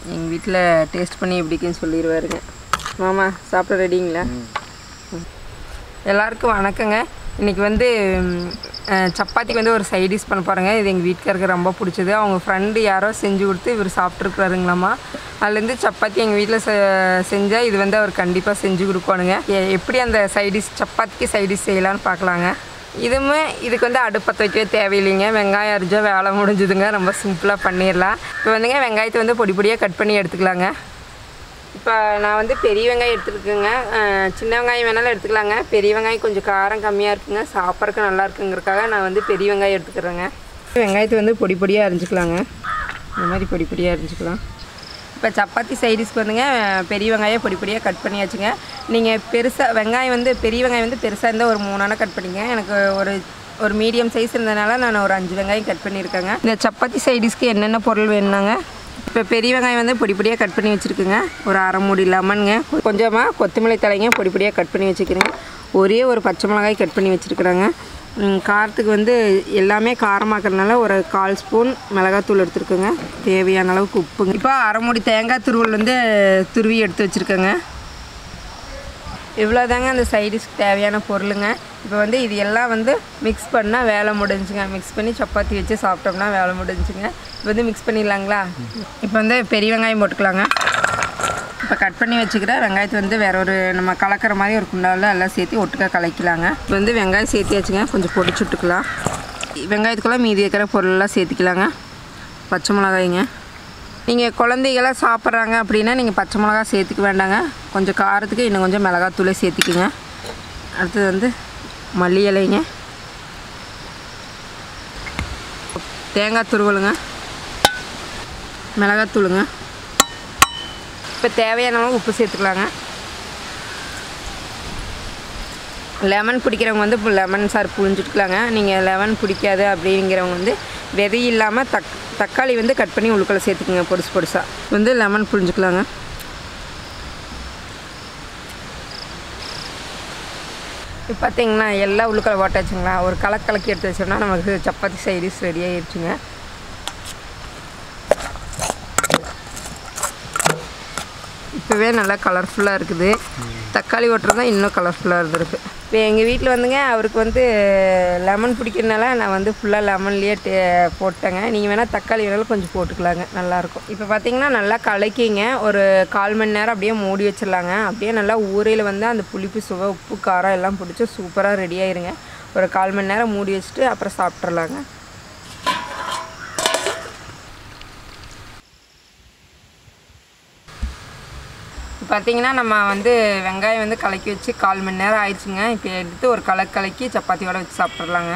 எங்கள் வீட்டில் டேஸ்ட் பண்ணி எப்படிக்குன்னு சொல்லிடுவாருங்க மாமா சாப்பிட ரெடிங்களா எல்லாருக்கும் வணக்கங்க இன்றைக்கி வந்து ம், அஹ், சப்பாத்திக்கு வந்து ஒரு சைடிஷ் பண்ண போகிறேங்க இது எங்கள் வீட்டுக்காருக்கு ரொம்ப பிடிச்சது அவங்க ஃப்ரெண்டு யாரோ செஞ்சு கொடுத்து இவர் சாப்பிட்ருக்குறாருங்களாம்மா அதுலேருந்து சப்பாத்தி எங்கள் வீட்டில் செ செஞ்சால் இது வந்து அவர் கண்டிப்பாக செஞ்சு கொடுக்கணுங்க எ- எப்படி அந்த சைடிஷ் சப்பாத்திக்கு சைடிஷ் செய்யலான்னு பார்க்கலாங்க இதுவுமே இதுக்கு வந்து அடுப்பத்த வைக்கவே தேவையில்லைங்க வெங்காயம் அரிஞ்சா வேலை முடிஞ்சுதுங்க ரொம்ப சிம்பிளாக பண்ணிடலாம் இப்போ வந்துங்க வெங்காயத்தை வந்து பொடி பொடியாக கட் பண்ணி எடுத்துக்கலாங்க இப்போ நான் வந்து பெரிய வெங்காயம் எடுத்துருக்குங்க அஹ் சின்ன வெங்காயம் வேணாலும் எடுத்துக்கலாங்க பெரிய வெங்காயம் கொஞ்சம் காரம் கம்மியாக இருக்குங்க சாப்பிட்றதுக்கு நல்லா இருக்குங்கிறதுக்காக நான் வந்து பெரிய வெங்காயம் எடுத்துக்கிறேங்க வெங்காயத்தை வந்து பொடி பொடியாக அரிஞ்சிக்கலாங்க இந்த மாதிரி பொடி பொடியாக அரிஞ்சிக்கலாம் இப்போ சப்பாத்தி சைடிஸ்க்கு வந்துங்க பெரிய வெங்காயம் பொடி பொடியாக கட் பண்ணியாச்சுங்க நீங்கள் பெருசாக வெங்காயம் வந்து பெரிய வெங்காயம் வந்து பெருசாக இருந்தால் ஒரு மூணான கட் பண்ணிங்க எனக்கு ஒரு ஒரு மீடியம் சைஸ் இருந்தனால நான் ஒரு அஞ்சு வெங்காயம் கட் பண்ணியிருக்கேங்க இந்த சப்பாத்தி சைடிஸ்க்கு என்னென்ன பொருள் வேணுனாங்க இப்போ பெரிய வெங்காயம் வந்து பொடி பொடியாக கட் பண்ணி வச்சுருக்குங்க ஒரு அரை மூடி லெமனுங்க கொஞ்சமாக கொத்தமல்லி தலைங்க பொடி பொடியாக கட் பண்ணி வச்சுக்கிறேங்க ஒரே ஒரு பச்சை மிளகாய் கட் பண்ணி வச்சுருக்குறாங்க ம், காரத்துக்கு வந்து எல்லாமே காரமாக்கறதுனால ஒரு கால் ஸ்பூன் மிளகாத்தூள் எடுத்துருக்குங்க தேவையான அளவுக்கு உப்புங்க இப்போ அரை மூடி தேங்காய் துருவல் வந்து துருவி எடுத்து வச்சுருக்கேங்க இவ்வளோதாங்க அந்த சைடிஷ்க்கு தேவையான பொருளுங்க இப்போ வந்து இது எல்லாம் வந்து மிக்ஸ் பண்ணால் வேலை முடிஞ்சுங்க மிக்ஸ் பண்ணி சப்பாத்தி வச்சு சாப்பிட்டோம்னா வேலை முடிஞ்சுங்க இப்போ வந்து மிக்ஸ் பண்ணிடலாங்களா இப்போ வந்து பெரிய வெங்காயம் போட்டுக்கலாங்க இப்போ கட் பண்ணி வச்சுக்கிற வெங்காயத்தை வந்து வேற ஒரு நம்ம கலக்கிற மாதிரி ஒரு குண்டாவில் எல்லாம் சேர்த்து ஒட்டுக்கா கலக்கலாங்க இப்போ வந்து வெங்காயம் சேர்த்தியாச்சுங்க கொஞ்சம் பொடிச்சு விட்டுக்கலாம் வெங்காயத்துக்கெல்லாம் மீதி இருக்கிற பொருளெல்லாம் சேர்த்திக்கலாங்க பச்சை மிளகாய்ங்க நீங்கள் குழந்தைகளாம் சாப்பிட்றாங்க அப்படின்னா நீங்கள் பச்சை மிளகா சேர்த்துக்க வேண்டாங்க கொஞ்சம் காரத்துக்கு இன்னும் கொஞ்சம் மிளகாத்தூளே சேர்த்திக்குங்க அடுத்தது வந்து மல்லி இலைங்க தேங்காய் துருவலுங்க மிளகாத்தூளுங்க இப்போ தேவையான அளவு உப்பு சேர்த்துக்கலாங்க லெமன் பிடிக்கிறவங்க வந்து இப்போ லெமன் சார் புழிஞ்சிட்டுக்கலாங்க நீங்கள் லெமன் பிடிக்காது அப்படிங்கிறவங்க வந்து விதை இல்லாமல் தக் தக்காளி வந்து கட் பண்ணி உள்ளுக்குள்ள சேர்த்துக்குங்க பொடுசு பொடுசாக வந்து லெமன் புழிஞ்சுக்கலாங்க இப்போ பார்த்தீங்கன்னா எல்லா உள்ளுக்குள்ள ஓட்டாச்சுங்களா ஒரு கலக்கு கலக்கி எடுத்து வச்சோம்னா நமக்கு சப்பாத்தி சைடிஸ் ரெடி ஆயிடுச்சுங்க இப்போவே நல்லா கலர்ஃபுல்லாக இருக்குது தக்காளி ஓட்டுறது தான் இன்னும் கலர்ஃபுல்லாக இருந்திருக்கு இப்போ எங்கள் வீட்டில் வந்துங்க அவருக்கு வந்து லெமன் பிடிக்கிறதுனால நான் வந்து ஃபுல்லாக லெமன்லேயே டே போட்டேங்க நீங்கள் வேணால் தக்காளி வேணாலும் கொஞ்சம் போட்டுக்கலாங்க நல்லாயிருக்கும் இப்போ பார்த்தீங்கன்னா நல்லா கலக்கிங்க ஒரு கால் மணி நேரம் அப்படியே மூடி வச்சிடலாங்க அப்படியே நல்லா ஊரையில் வந்து அந்த புளிப்பு சுவை உப்பு காரம் எல்லாம் பிடிச்சி சூப்பராக ரெடி ஆயிருங்க ஒரு கால் மணி நேரம் மூடி வச்சுட்டு அப்புறம் சாப்பிட்றலாங்க பார்த்தீங்கன்னா நம்ம வந்து வெங்காயம் வந்து கலக்கி வச்சு கால் மணி நேரம் ஆயிடுச்சுங்க இப்போ எடுத்து ஒரு கலக்கு கலக்கி சப்பாத்தியோட வச்சு சாப்பிட்றலாங்க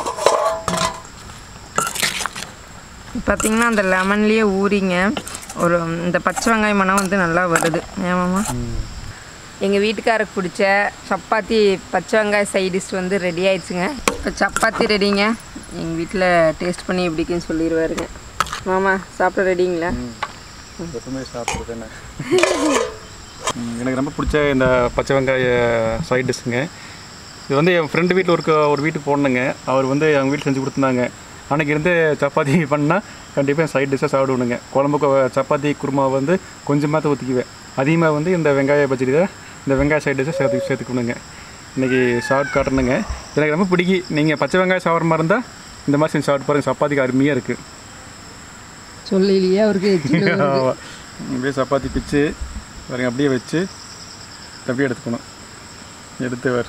பார்த்தீங்கன்னா அந்த லெமன்லேயே ஊறிங்க ஒரு இந்த பச்சை வெங்காயம் மணம் வந்து நல்லா வருது ஏமாம்மா எங்கள் வீட்டுக்காரருக்கு பிடிச்ச சப்பாத்தி பச்சை வெங்காய சைடிஷ் வந்து ரெடி ஆயிடுச்சுங்க இப்போ சப்பாத்தி ரெடிங்க எங்கள் வீட்டில் டேஸ்ட் பண்ணி எப்படிக்குன்னு சொல்லிடுவாருங்க மாமா சாப்பிட ரெடிங்களா எப்பவுமே சாப்பிட்றதுன்னு எனக்கு ரொம்ப பிடிச்ச இந்த பச்சை வெங்காய சைட் டிஷ்ஷுங்க இது வந்து என் ஃப்ரெண்டு வீட்டில் ஒரு க- ஒரு வீட்டுக்கு போனேங்க அவர் வந்து அவங்க வீட்டில் செஞ்சு கொடுத்துருந்தாங்க அன்றைக்கி இருந்து சப்பாத்தி பண்ணால் கண்டிப்பாக சைட் டிஷ்ஷாக சாப்பிடுவேனுங்க குழம்புக்கு சப்பாத்தி குருமா வந்து கொஞ்சமாக தான் ஊற்றிக்குவேன் அதிகமாக வந்து இந்த வெங்காய பச்சடி தான் இந்த வெங்காய சைட் டிஷ்ஷை சேர்த்து சேர்த்துக்கணுங்க இன்றைக்கி சாப்பிட்டு காட்டணுங்க எனக்கு ரொம்ப பிடிக்கி நீங்கள் பச்சை வெங்காயம் சாப்பிட்ற மாதிரி இருந்தால் இந்த மாதிரி செஞ்சு சாப்பிட்டு பாருங்கள் சப்பாத்திக்கு அருமையாக இருக்குது சொல்லலையே அவருக்கு ஆமா. அப்படியே சப்பாத்தி பிச்சு பாருங்க அப்படியே வச்சு அப்படியே எடுத்துக்கணும் எடுத்து வர்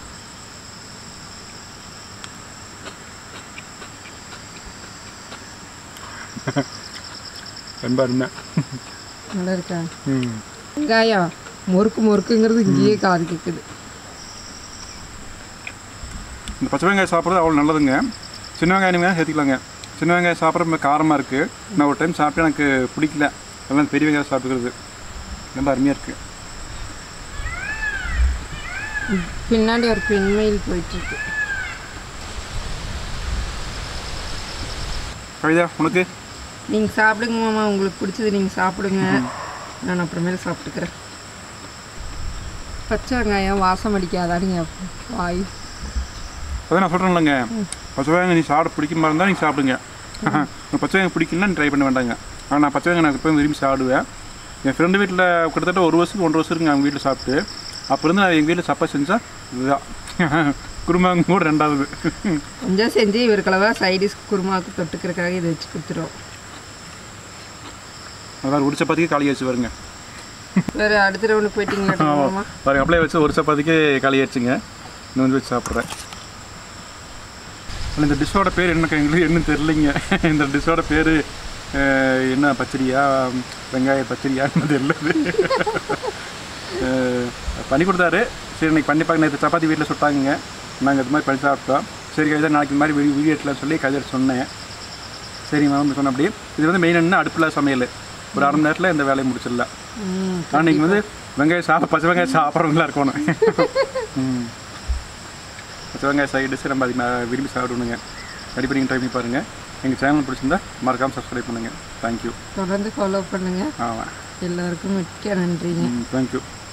ரொம்ப அருமை நல்லா இருக்கா ம் வெங்காயம் முறுக்கு முறுக்குங்கிறது இங்கேயே காது கேட்குது இந்த பச்சை வெங்காயம் சாப்பிட்றது அவ்வளோ நல்லதுங்க சின்ன வெங்காயம் நீங்கள் சேர்த்துக்கலாங்க சின்ன வெங்காயம் சாப்பிட்ற ரொம்ப காரமாக இருக்குது நான் ஒரு டைம் சாப்பிட்டு எனக்கு பிடிக்கல அதெல்லாம் பெரிய வெங்காயம் சாப்பிட்டுக்கிறது ரொம்ப அருமையாக இருக்குது பின்னாடி ஒரு பெண்மையில் போயிட்டுருக்கு கவிதா உனக்கு நீங்கள் சாப்பிடுங்க மாமா உங்களுக்கு பிடிச்சது நீங்கள் சாப்பிடுங்க நான் அப்புறமேல சாப்பிட்டுக்கிறேன் பச்சை வெங்காயம் வாசம் அடிக்காதானுங்க வாய் அதான் நான் சொல்கிறேன் இல்லைங்க பச்சை வெங்காயம் நீ சாப்பிட பிடிக்குமா இருந்தால் நீங்கள் சாப்பிடுங்க உங்களுக்கு பச்சை வெங்காயம் பிடிக்கலன்னா ட்ரை பண்ண வேண்டாங்க ஆனால் நான் பச்சை வெங்காயம் நான் எப்பவும் விரும்பி சாப்பிடுவேன் என் ஃப்ரெண்டு வீட்டில் கிட்டத்தட்ட ஒரு வருஷத்துக்கு ஒன்றரை வருஷம் இருக்குங்க அவங்க வீட்டில் சாப்பிட்டு அப்போ இருந்து நான் எங்கள் வீட்டில் சப்பா செஞ்சா இதுதான் குருமாங்க கூட ரெண்டாவது கொஞ்சம் செஞ்சு இவருக்களவா சைடிஸ் குருமாவுக்கு தொட்டுக்கிறதுக்காக இதை வச்சு கொடுத்துருவோம் அதான் ஒரு சப்பாத்திக்கு காலி ஆச்சு வருங்க வேறு அடுத்த ரவுண்டுக்கு போயிட்டீங்களா மாமா பாருங்க அப்படியே வச்சு ஒரு சப்பாத்திக்கு காலி ஆச்சுங்க இன்னும் வந்து வச்சு சாப்பிட்றேன் ஆனால் இந்த டிஷ்ஷோட பேர் என்ன எங்களுக்கு என்ன தெரிலிங்க இந்த டிஷ்ஷோட பேர் என்ன பச்சடியா வெங்காய பச்சடியான்னு தெரியல அஹ், பண்ணி கொடுத்தாரு சரி இன்னைக்கு பண்ணி பார்க்க நேற்று சப்பாத்தி வீட்டில் சுட்டாங்க நாங்கள் இது மாதிரி பண்ணி சாப்பிட்டோம் சரி கவிதா நாளைக்கு இந்த மாதிரி வீடியோ எடுக்கலாம் சொல்லி கவிதை சொன்னேன் சரி மேம் சொன்ன அப்படி இது வந்து மெயின் என்ன அடுப்பில் சமையல் ஒரு அரை மணி நேரத்தில் இந்த வேலையை முடிச்சிடலாம் ம் ஆனால் நீங்கள் வந்து வெங்காயம் சாப்பிட பச்சை வெங்காயம் சாப்பிட்றவங்களா இருக்கணும் ம். பச்சை வெங்காயம் சைடு நம்ம அதிகமாக விரும்பி சாப்பிடணுங்க கண்டிப்பாக நீங்கள் ட்ரை பண்ணி பாருங்கள் எங்கள் சேனல் பிடிச்சிருந்தா மறக்காமல் சப்ஸ்கிரைப் பண்ணுங்கள் தேங்க்யூ தொடர்ந்து ஃபாலோ பண்ணுங்கள் ஆமாம் எல்லாருக்கும் மிக்க நன்றிங்க தேங்க்யூ